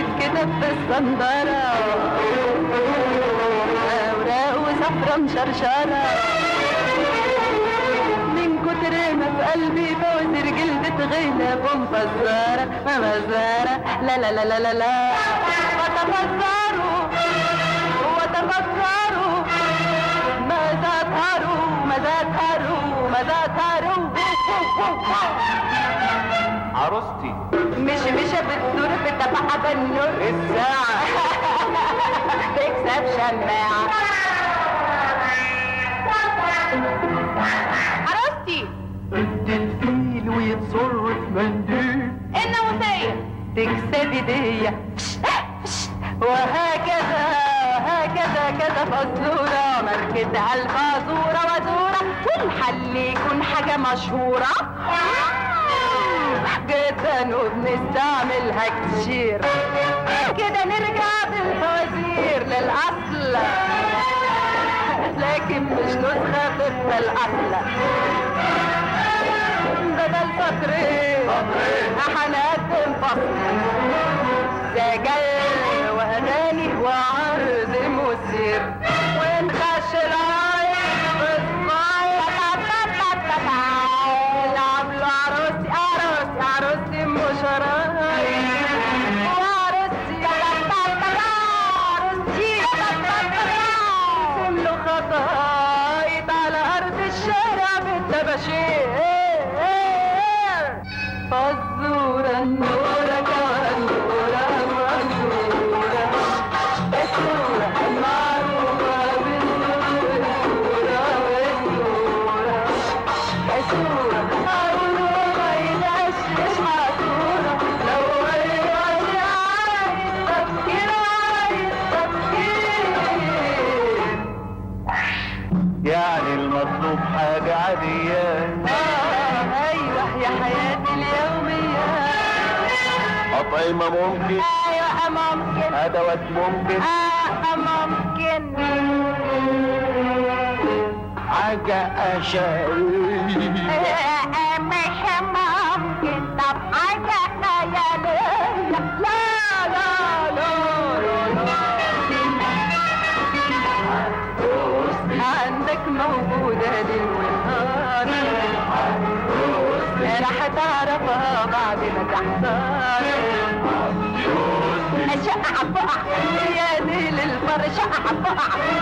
يتكتب في الصندارة أوراق وصفرة مشرشرة من كتر ما في قلبي بوزر جلدة غيلة ومفزرة مفزرة لا لا لا لا لا لا وتفزروا وتفكروا ماذا تروا ماذا تروا ماذا تروا عروستي مش مش بتدور بتبقى بالنور الساعة تكسب شماعة عروستي الدلفيل ويتصر في منديل الناموسية تكسب هدية وهكذا هكذا كذا فزورة ماركتها الفازورة وزورة والحل يكون حاجة مشهورة جدا وبنستعملها كتير كده نرجع بالفوازير للأصل لكن مش نسخة طبق الأصل بدل سطرين هنقدم فصل سجل وأغاني وعرض مثير ونخش العين بالصايع العب له عروسي عروسي عروسي مش رايح وعروسي عروسي ارسم له خطايط على ارض الشارع بالطباشير فزورة النورة كالنورة منورة الصورة المعروفة بالنور الصورة والنورة الصورة أقوله ما ينشش عطورة لو غير عايز تفكير عايز تفكير يعني المطلوب حاجة عادية آه أيوة يا حياتي اليومية أطعمة ممكن أيوة ممكن أدوات ممكن آه ممكن حاجة أشارية آه مش ممكن طب حاجة خيالية لا لا لا لا عندك موجودة ليل ونهار راح تعرفها بعد ما تحتار شقع بقع يا دي للفر شقع بقع